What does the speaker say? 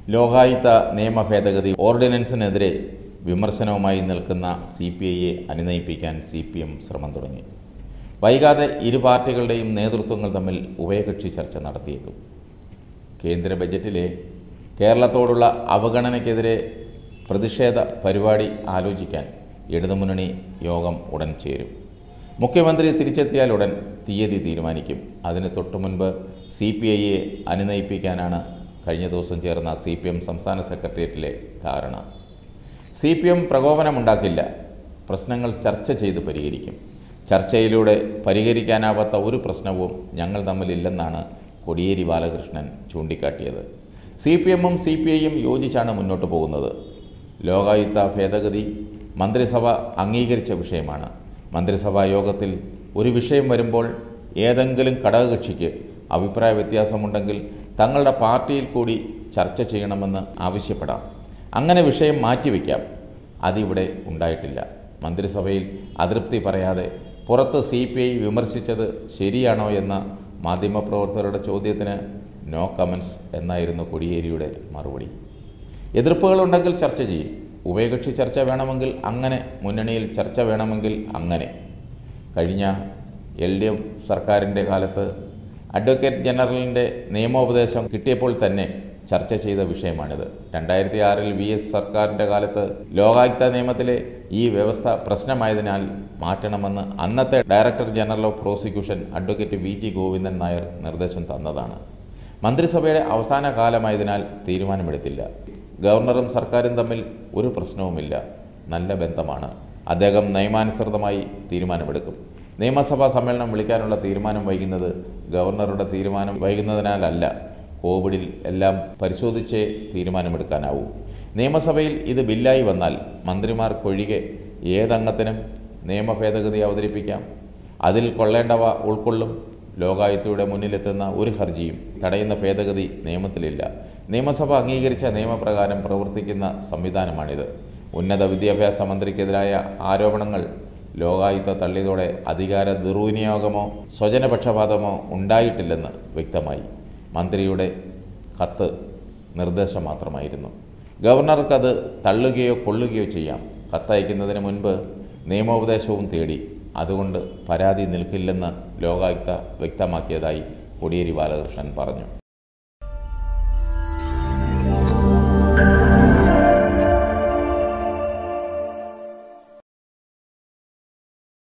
ലോകായുക്ത നിയമ ഭേദഗതി ഓർഡിനൻസിനെതിരെ വിമർശനവുമായി നിൽക്കുന്ന സി പി ഐയെ അനുനയിപ്പിക്കാൻ സി പി എം ശ്രമം തുടങ്ങി വൈകാതെ ഇരു പാർട്ടികളുടെയും നേതൃത്വങ്ങൾ തമ്മിൽ ഉഭയകക്ഷി ചർച്ച നടത്തിയേക്കും കേന്ദ്ര ബജറ്റിലെ കേരളത്തോടുള്ള അവഗണനയ്ക്കെതിരെ പ്രതിഷേധ പരിപാടി ആലോചിക്കാൻ ഇടതുമുന്നണി യോഗം ഉടൻ ചേരും മുഖ്യമന്ത്രി തിരിച്ചെത്തിയാൽ ഉടൻ തീയതി തീരുമാനിക്കും അതിന് തൊട്ടു മുൻപ് സി പി ഐയെ അനുനയിപ്പിക്കാനാണ് കഴിഞ്ഞ ദിവസം ചേർന്ന സി പി എം സംസ്ഥാന സെക്രട്ടേറിയറ്റിലെ ധാരണ സി പി എം പ്രകോപനമുണ്ടാക്കില്ല പ്രശ്നങ്ങൾ ചർച്ച ചെയ്ത് പരിഹരിക്കും ചർച്ചയിലൂടെ പരിഹരിക്കാനാവാത്ത ഒരു പ്രശ്നവും ഞങ്ങൾ തമ്മിലില്ലെന്നാണ് കോടിയേരി ബാലകൃഷ്ണൻ ചൂണ്ടിക്കാട്ടിയത് സി പി എമ്മും സി പി ഐയും യോജിച്ചാണ് മുന്നോട്ട് പോകുന്നത് ലോകായുക്ത ഭേദഗതി മന്ത്രിസഭ അംഗീകരിച്ച വിഷയമാണ് മന്ത്രിസഭാ യോഗത്തിൽ ഒരു വിഷയം വരുമ്പോൾ ഏതെങ്കിലും ഘടകകക്ഷിക്ക് അഭിപ്രായ വ്യത്യാസമുണ്ടെങ്കിൽ തങ്ങളുടെ പാർട്ടിയിൽ കൂടി ചർച്ച ചെയ്യണമെന്ന് ആവശ്യപ്പെടാം അങ്ങനെ വിഷയം മാറ്റിവെക്കാം അതിവിടെ ഉണ്ടായിട്ടില്ല മന്ത്രിസഭയിൽ അതൃപ്തി പറയാതെ പുറത്ത് സി പി ഐ വിമർശിച്ചത് ശരിയാണോ എന്ന മാധ്യമപ്രവർത്തകരുടെ ചോദ്യത്തിന് നോ കമൻസ് എന്നായിരുന്നു കോടിയേരിയുടെ മറുപടി എതിർപ്പുകളുണ്ടെങ്കിൽ ചർച്ച ചെയ്യും ഉഭയകക്ഷി ചർച്ച വേണമെങ്കിൽ അങ്ങനെ മുന്നണിയിൽ ചർച്ച വേണമെങ്കിൽ അങ്ങനെ കഴിഞ്ഞ എൽ ഡി എഫ് സർക്കാരിൻ്റെ കാലത്ത് അഡ്വക്കേറ്റ് ജനറലിൻ്റെ നിയമോപദേശം കിട്ടിയപ്പോൾ തന്നെ ചർച്ച ചെയ്ത വിഷയമാണിത് രണ്ടായിരത്തി ആറിൽ വി എസ് സർക്കാരിൻ്റെ കാലത്ത് ലോകായുക്ത നിയമത്തിലെ ഈ വ്യവസ്ഥ പ്രശ്നമായതിനാൽ മാറ്റണമെന്ന് അന്നത്തെ director general of prosecution advocate V G Govindan Nair നിർദ്ദേശം തന്നതാണ് മന്ത്രിസഭയുടെ അവസാന കാലമായതിനാൽ തീരുമാനമെടുത്തില്ല ഗവർണറും സർക്കാരും തമ്മിൽ ഒരു പ്രശ്നവുമില്ല നല്ല ബന്ധമാണ് അദ്ദേഹം നിയമാനുസൃതമായി തീരുമാനമെടുക്കും നിയമസഭാ സമ്മേളനം വിളിക്കാനുള്ള തീരുമാനം വൈകുന്നത് ഗവർണറുടെ തീരുമാനം വൈകുന്നതിനാലല്ല കോവിഡിൽ എല്ലാം പരിശോധിച്ചേ തീരുമാനമെടുക്കാനാവൂ നിയമസഭയിൽ ഇത് ബില്ലായി വന്നാൽ മന്ത്രിമാർക്കൊഴികെ ഏതംഗത്തിനും നിയമ ഭേദഗതി അവതരിപ്പിക്കാം അതിൽ കൊള്ളേണ്ടവ ഉൾക്കൊള്ളും ലോകായുക്തയുടെ മുന്നിലെത്തുന്ന ഒരു ഹർജിയും തടയുന്ന ഭേദഗതി നിയമത്തിലില്ല നിയമസഭ അംഗീകരിച്ച നിയമപ്രകാരം പ്രവർത്തിക്കുന്ന സംവിധാനമാണിത് ഉന്നത വിദ്യാഭ്യാസ മന്ത്രിക്കെതിരായ ആരോപണങ്ങൾ ലോകായുക്ത തള്ളിയതോടെ അധികാര ദുർവിനിയോഗമോ സ്വജനപക്ഷപാതമോ ഉണ്ടായിട്ടില്ലെന്ന് വ്യക്തമായി മന്ത്രിയുടെ കത്ത് നിർദ്ദേശം മാത്രമായിരുന്നു ഗവർണർക്കത് തള്ളുകയോ കൊള്ളുകയോ ചെയ്യാം കത്തയക്കുന്നതിന് മുൻപ് നിയമോപദേശവും തേടി അതുകൊണ്ട് പരാതി നിൽക്കില്ലെന്ന് ലോകായുക്ത വ്യക്തമാക്കിയതായി കോടിയേരി ബാലകൃഷ്ണൻ പറഞ്ഞു